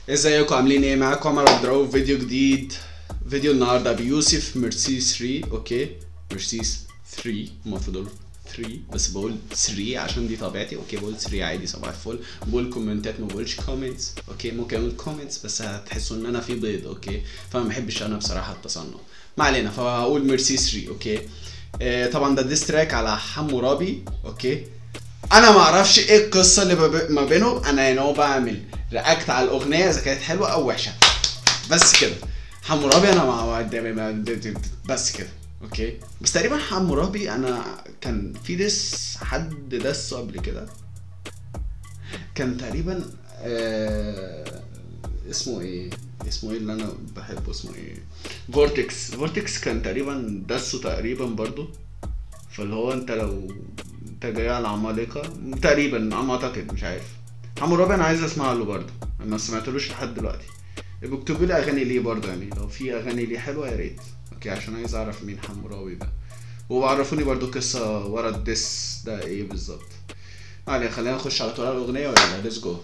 ازيكم عاملين ايه معاكم عمر عبد الرؤوف فيديو جديد فيديو النهارده بيوسف مرسيس 3 اوكي مرسيس 3 المفروض اقول 3 بس بقول 3 عشان دي طبيعتي اوكي بقول 3 عادي صباح الفل بقول كومنتات ما بقولش كومنتس اوكي ممكن اقول كومنتس بس هتحسوا ان انا في بيض اوكي فما بحبش انا بصراحه التصنع ما علينا فهقول مرسيس 3 اوكي آه طبعا ده ديس تراك على حمورابي اوكي انا ما اعرفش ايه القصه اللي ما- ما بينهم انا يعني هو بعمل رياكت على الاغنيه اذا كانت حلوه او وحشه بس كده حمورابي انا مع ما- بس كده اوكي بس تقريبا حمورابي انا كان في دس حد دسه قبل كده كان تقريبا آه اسمه ايه اسمه ايه اللي انا بحبه اسمه ايه فورتكس فورتكس كان تقريبا دسه تقريبا برضو فاللي هو انت لو انت جاي على عمالقة تقريبا على ما اعتقد مش عارف حمورابي انا عايز اسمع له برضه انا ما سمعتلوش لحد دلوقتي يبقوا اكتبوا لي اغاني ليه برضه يعني لو في اغاني ليه حلوه يا ريت اوكي عشان عايز اعرف مين حمورابي ده وعرفوني برضه قصه ورا الدس ده ايه بالظبط ما علينا خلينا نخش على طول على الاغنيه ولا ليتس جو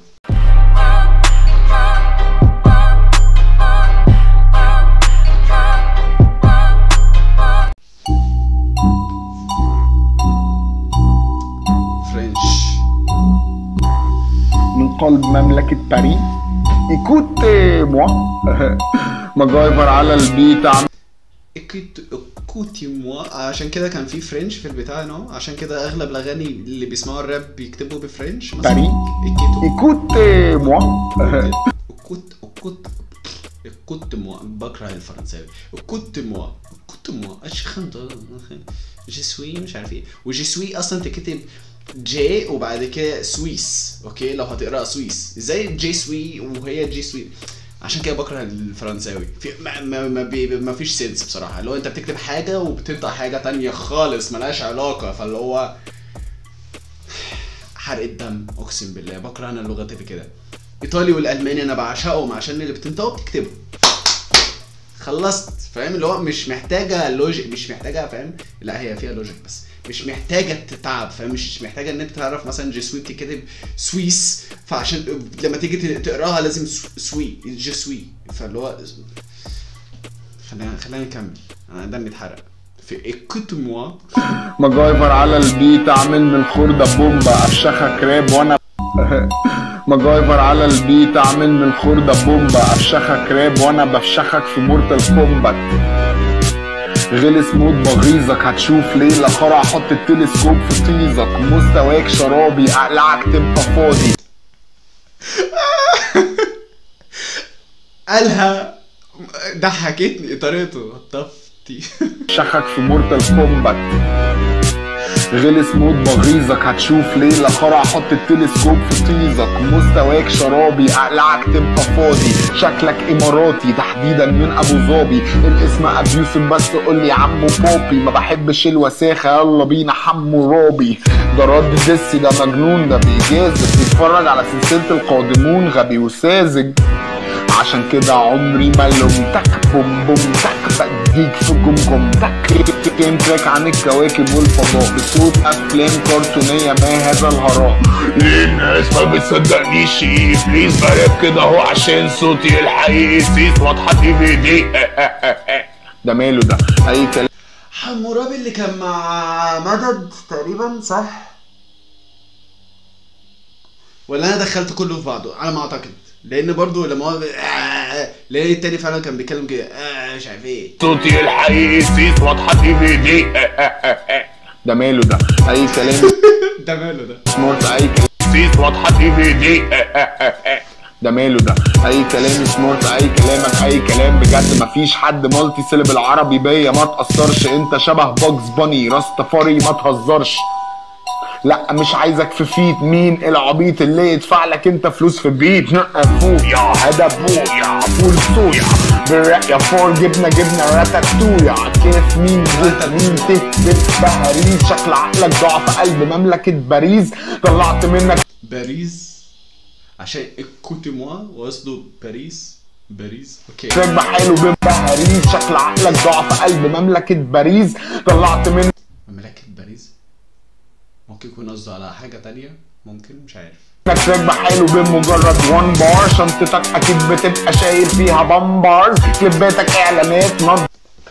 فرنش من قلب مملكة باريس ايكوت موا ماجايفر على البيت عم اكيت كوتي موا عشان كده كان في فرنش في البتاع نو عشان كده اغلب الاغاني اللي بيسمعوا الراب بيكتبوا بفرنش مثلا باريس. اكيتو ايكوت موا كنت كنت كنت موا بكره الفرنساوي كنت موا كنت موا اشخن جسوي مش عارف ايه وجسوي اصلا تكتب جي وبعد كده سويس اوكي لو هتقراها سويس ازاي جي سوي وهي جي سوي عشان كده بكره الفرنساوي في ما ما ما, بي ما فيش سنس بصراحه اللي هو انت بتكتب حاجه وبتنطق حاجه تانية خالص ملهاش علاقه فاللي هو حرق الدم اقسم بالله بكره انا اللغات اللي كده ايطالي والالماني انا بعشقهم عشان اللي بتنطقه بتكتبه خلصت فاهم اللي هو مش محتاجه لوجيك مش محتاجه فاهم لا هي فيها لوجيك بس مش محتاجه تتعب فاهم مش محتاجه ان انت تعرف مثلا جي سوي بتتكتب سويس فعشان لما تيجي تقراها لازم سو- سوي جي سوي فاللي هو خلينا خلينا نكمل انا دمي اتحرق في ايكوت موا ماجايفر على البيت عامل من الخردة بومبا افشخك راب وانا ماجايفر على البيت عامل من الخردة بومبا افشخك راب وانا بفشخك في مورتال كومبات غلس موت بغيظك هتشوف ليلة خرع حط التلسكوب في طيزك مستواك شرابي اقلعك تبقى فاضي قالها ضحكتني طريقته طفتي شخك في مورتال كومبات غلس موت بغيظك هتشوف ليلة خرع حط التلسكوب في طيزك مستواك شرابي اقلعك تبقى فاضي شكلك اماراتي تحديدا من ابو ظبي الاسم ابيوسف بس قول لي عمو بوبي ما بحبش الوساخة يلا بينا حمو رابي ده رد دسي ده مجنون ده بيجازف بيتفرج على سلسلة القادمون غبي وساذج عشان كده عمري ما لومتك بوم بوم تك بديك في جمجم تك جيم تراك عن الكواكب والفضاء بصوت افلام كرتونيه ما هذا الهراء ليه الناس ما بتصدقنيش بليز براب كده اهو عشان صوتي الحقيقي سيس واضحه في فيدي ده ماله ده اي كلام حمورابي اللي كان مع مدد تقريبا صح ولا انا دخلت كله في بعضه على ما اعتقد لان برضو لما هو آه، لان التاني فعلا كان بيتكلم كده آه، مش عارف ايه صوتي الحقيقي سيس واضحه في فيدي ده ماله ده اي كلام ده ماله ده سمارت اي كلام سيس واضحه في فيدي ده ماله ده اي كلام سمارت اي كلامك اي كلام بجد مفيش حد مالتي سيلب العربي بيا ما تاثرش انت شبه باجز باني رastafari ما تهزرش لا مش عايزك في فيت مين العبيط اللي يدفع لك انت فلوس في بيت نقى فوق يا هدف فوق يا فول صوص بالرق يا فور جبنه جبنه راتاتويا كيف مين زيت مين تثبت بهاريز شكل عقلك ضعف قلب مملكه باريس طلعت منك باريس عشان الكوتي موا وقصده باريس باريس اوكي تراك بحاله ببهاريز شكل عقلك ضعف قلب مملكه باريس طلعت منك مملكة باريس ممكن يكون قصده على حاجة تانية ممكن مش عارف انك راكبة حلو بمجرد وان بار شنطتك اكيد بتبقى شايل فيها بامبرز كليباتك اعلانات نض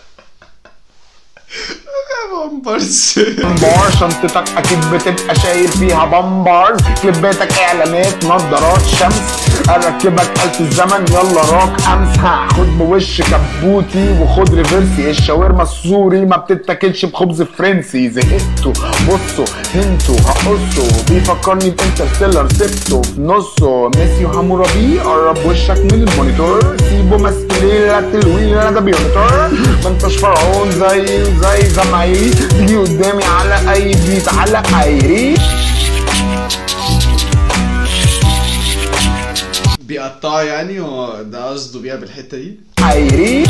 بامبرز بار شنطتك اكيد بتبقى شايل فيها بامبرز كليباتك اعلانات نظارات شمس اركبك آلة الزمن يلا راك امس ها خد بوش كبوتي وخد ريفرسي الشاورما السوري ما بتتاكلش بخبز فرنسي زهقتوا بصوا هنتوا هقصوا بيفكرني بانترستيلر سبته في نصه ميسي وهامورابي قرب وشك من المونيتور سيبه مسكليلة الويلة ده بيونيتور ما انتش فرعون زي زي زمايلي تيجي قدامي على اي بيت على ايري بيقطعوا يعني هو ده قصده بيها بالحته دي ايري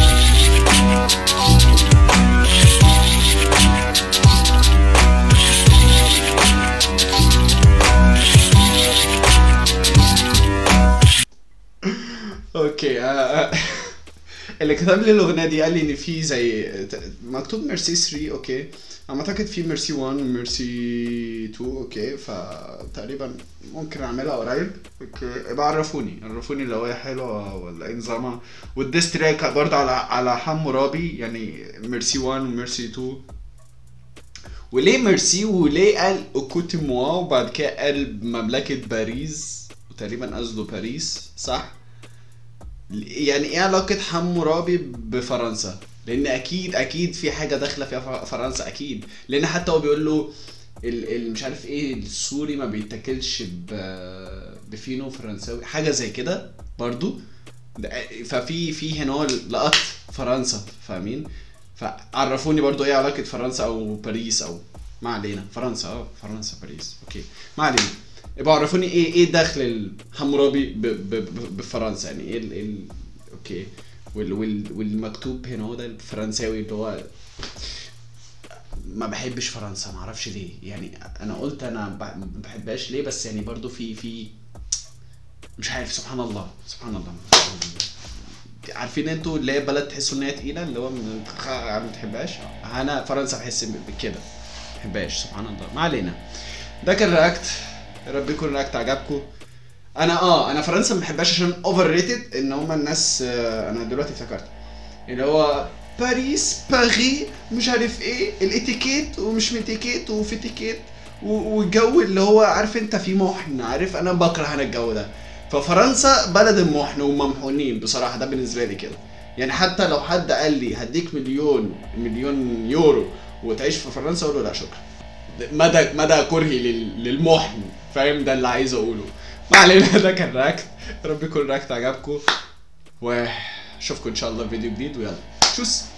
اوكي آه، آه. اللي كتب لي الاغنيه دي قال لي ان في زي ت- مكتوب ميرسي 3 اوكي انا اعتقد في ميرسي 1 وميرسي 2 اوكي فتقريبا ممكن اعملها قريب اوكي ابقى عرفوني عرفوني لو هي حلوه ولا ايه نظامها والديس تراك برضه على على حمورابي يعني ميرسي 1 وميرسي 2 وليه ميرسي وليه قال اوكوتي موا وبعد كده قال مملكة باريس وتقريبا قصده باريس صح؟ يعني ايه علاقة حمورابي بفرنسا؟ لان اكيد اكيد في حاجة داخلة فيها ف- فرنسا اكيد لان حتى هو بيقول له ال ال مش عارف ايه السوري ما بيتاكلش ب- بفينو فرنساوي حاجة زي كده برضو ده- ففي في هنا هو لقط فرنسا فاهمين؟ فعرفوني برضو ايه علاقة فرنسا او باريس او ما علينا فرنسا اه فرنسا باريس اوكي ما علينا يبقى عرفوني ايه ايه دخل الحمورابي ب- ب- ب- بفرنسا يعني ايه ال ال اوكي وال وال والمكتوب هنا هو ده الفرنساوي اللي هو ما بحبش فرنسا ما اعرفش ليه يعني انا قلت انا ب- ما بحبهاش ليه بس يعني برضو في في مش عارف سبحان الله سبحان الله عارفين انتوا اللي هي بلد تحسوا ان هي تقيله اللي هو من- خ- ما بتحبهاش انا فرنسا بحس ب- بكده ما بحبهاش سبحان الله ما علينا ده كان رياكت يا رب يكون الرياكت عجبكم انا اه انا فرنسا ما بحبهاش عشان اوفر ريتد ان هما الناس آه انا دلوقتي افتكرت اللي هو باريس باري مش عارف ايه الاتيكيت ومش متيكيت وفي اتيكيت و- والجو اللي هو عارف انت في محن عارف انا بكره انا الجو ده ففرنسا بلد المحن وممحونين بصراحه ده بالنسبه لي كده يعني حتى لو حد قال لي هديك مليون مليون يورو وتعيش في فرنسا اقول له لا شكرا مدى مدى كرهي لل- للمحن فاهم ده اللي عايز اقوله ما علينا ده كان راكت يا رب يكون الراكت عجبكم واشوفكم ان شاء الله في فيديو جديد ويلا تشوس